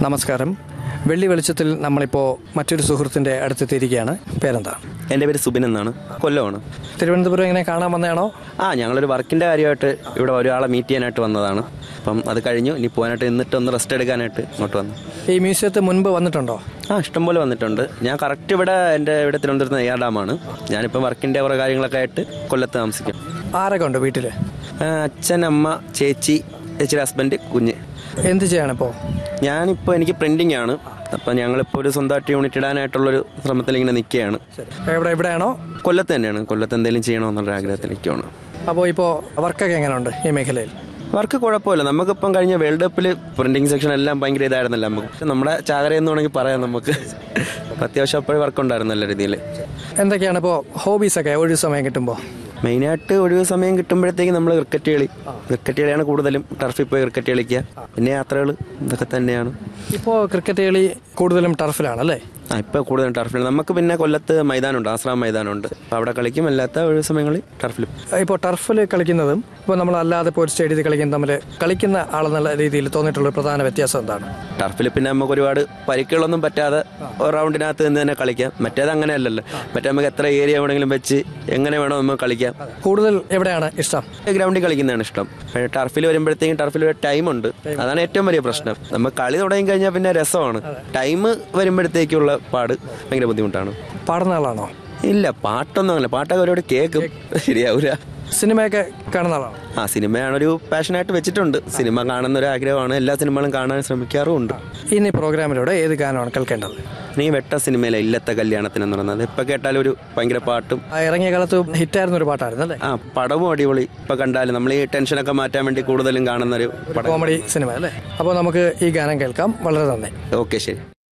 നമസ്കാരം വെള്ളി വെളിച്ചത്തിൽ നമ്മളിപ്പോൾ മറ്റൊരു സുഹൃത്തിൻ്റെ അടുത്തെത്തിയിരിക്കുകയാണ് പേരെന്താ എൻ്റെ പേര് സുബിൻ എന്നാണ് കൊല്ലമാണ് തിരുവനന്തപുരം ഇങ്ങനെ കാണാൻ വന്നതാണോ ആ ഞങ്ങളൊരു വർക്കിൻ്റെ കാര്യമായിട്ട് ഇവിടെ ഒരാളെ മീറ്റ് ചെയ്യാനായിട്ട് വന്നതാണ് അപ്പം അത് കഴിഞ്ഞു ഇനി പോകാനായിട്ട് നിന്നിട്ട് ഒന്ന് റെസ്റ്റ് എടുക്കാനായിട്ട് ഇങ്ങോട്ട് വന്നു ഈ മ്യൂസിയത്തിൽ മുൻപ് വന്നിട്ടുണ്ടോ ആ ഇഷ്ടംപോലെ വന്നിട്ടുണ്ട് ഞാൻ കറക്റ്റ് ഇവിടെ എൻ്റെ ഇവിടെ തിരുവനന്തപുരത്ത് നെയ്യാർ ഡാമാണ് ഞാനിപ്പം വർക്കിൻ്റെ കുറേ കാര്യങ്ങളൊക്കെ ആയിട്ട് കൊല്ലത്ത് താമസിക്കും ആരൊക്കെ ഉണ്ട് വീട്ടിൽ ആ, അച്ഛൻ അമ്മ ചേച്ചി ചേച്ചിയുടെ ഹസ്ബൻഡ് കുഞ്ഞ് എന്ത് ചെയ്യാണിപ്പോൾ ഞാനിപ്പോൾ എനിക്ക് പ്രിൻറ്റിംഗ് ആണ് അപ്പം ഞങ്ങളിപ്പോൾ ഒരു സ്വന്തമായിട്ട് യൂണിറ്റ് ഇടാനായിട്ടുള്ളൊരു ശ്രമത്തിൽ ഇങ്ങനെ നിൽക്കുകയാണ് എവിടെ എവിടെയാണോ കൊല്ലത്ത് തന്നെയാണ് കൊല്ലത്ത് എന്തെങ്കിലും ചെയ്യണമെന്നുള്ള ആഗ്രഹത്തിൽ നിൽക്കുകയാണ് അപ്പോൾ ഇപ്പോൾ വർക്കൊക്കെ എങ്ങനെയുണ്ട് ഈ മേഖലയിൽ വർക്ക് കുഴപ്പമില്ല നമുക്കിപ്പം കഴിഞ്ഞ വേൾഡ് കപ്പിൽ പ്രിന്റിംഗ് സെക്ഷൻ എല്ലാം ഭയങ്കര ഇതായിരുന്നല്ലോ നമുക്ക് പക്ഷെ നമ്മുടെ ചാകര എന്ന് വേണമെങ്കിൽ പറയാം നമുക്ക് അപ്പം അത്യാവശ്യം അപ്പോഴും വർക്ക് ഉണ്ടായിരുന്നു നല്ല രീതിയിൽ എന്തൊക്കെയാണ് ഇപ്പോൾ ഹോബീസൊക്കെ ഒഴിവ് സമയം കിട്ടുമ്പോൾ മെയിനായിട്ട് ഒഴിവ് സമയം കിട്ടുമ്പോഴത്തേക്ക് നമ്മൾ ക്രിക്കറ്റ് കളി ക്രിക്കറ്റ് കളിയാണ് കൂടുതലും ടർഫിൽ പോയി ക്രിക്കറ്റ് കളിക്കുക പിന്നെ യാത്രകൾ ഇതൊക്കെ തന്നെയാണ് ഇപ്പോൾ ക്രിക്കറ്റ് കളി കൂടുതലും ടർഫിലാണല്ലേ ആ ഇപ്പോൾ കൂടുതലും ടർഫിൽ നമുക്ക് പിന്നെ കൊല്ലത്ത് മൈതാനമുണ്ട് ആശ്രാം മൈതാനമുണ്ട് അപ്പോൾ അവിടെ കളിക്കും അല്ലാത്ത ഒഴിവ് സമയങ്ങളിൽ ടർഫിൽ ഇപ്പോൾ ടർഫിൽ കളിക്കുന്നതും ഇപ്പോൾ നമ്മൾ അല്ലാതെ ഇപ്പോൾ ഒരു സ്റ്റേഡിയത്തിൽ കളിക്കുന്ന തമ്മിൽ കളിക്കുന്ന ആളെന്നുള്ള രീതിയിൽ തോന്നിയിട്ടുള്ള ഒരു പ്രധാന വ്യത്യാസം എന്താണ് ടർഫിൽ പിന്നെ നമുക്ക് ഒരുപാട് പരിക്കുകളൊന്നും പറ്റാതെ ഒരു റൗണ്ടിനകത്ത് നിന്ന് തന്നെ കളിക്കാം മറ്റേത് അങ്ങനെയല്ലല്ലോ മറ്റേ നമുക്ക് എത്ര ഏരിയ വേണമെങ്കിലും വെച്ച് എങ്ങനെ വേണോ നമുക്ക് കളിക്കാം കൂടുതൽ എവിടെയാണ് ഇഷ്ടം ഗ്രൗണ്ടിൽ കളിക്കുന്നതാണ് ഇഷ്ടം പക്ഷേ ടർഫിൽ വരുമ്പോഴത്തേക്കും ടർഫിൽ ഒരു ടൈം ഉണ്ട് അതാണ് ഏറ്റവും വലിയ പ്രശ്നം നമ്മൾ കളി തുടങ്ങി കഴിഞ്ഞാൽ പിന്നെ രസമാണ് ടൈം വരുമ്പോഴത്തേക്കുള്ള പാട് ഭയങ്കര ബുദ്ധിമുട്ടാണ് പാടുന്ന ആളാണോ ഇല്ല പാട്ടൊന്നും അങ്ങനെ പാട്ടൊക്കെ ഒരുപാട് കേൾക്കും ശരിയാവൂല സിനിമയൊക്കെ കാണുന്ന ആളാണോ ആ സിനിമയാണ് ഒരു പാഷനായിട്ട് വെച്ചിട്ടുണ്ട് സിനിമ കാണുന്ന ഒരു ആഗ്രഹമാണ് എല്ലാ സിനിമകളും കാണാൻ ശ്രമിക്കാറുമുണ്ട് ഇനി പ്രോഗ്രാമിലൂടെ ഏത് ഗാനമാണ് കേൾക്കേണ്ടത് നീ വെട്ട സിനിമയിലെ ഇല്ലത്തെ കല്യാണത്തിന് എന്ന് പറയുന്നത് ഇപ്പൊ കേട്ടാലും ഒരു ഭയങ്കര പാട്ടും ആ ഇറങ്ങിയ കാലത്ത് ഹിറ്റായിരുന്ന ഒരു പാട്ടായിരുന്നു അല്ലേ ആ പടവും അടിപൊളി ഇപ്പൊ കണ്ടാലും നമ്മൾ ഈ ടെൻഷനൊക്കെ മാറ്റാൻ വേണ്ടി കൂടുതലും കാണുന്ന ഒരു പടം കോമഡി സിനിമ അല്ലേ അപ്പോൾ നമുക്ക് ഈ ഗാനം കേൾക്കാം വളരെ നന്ദി ഓക്കെ ശരി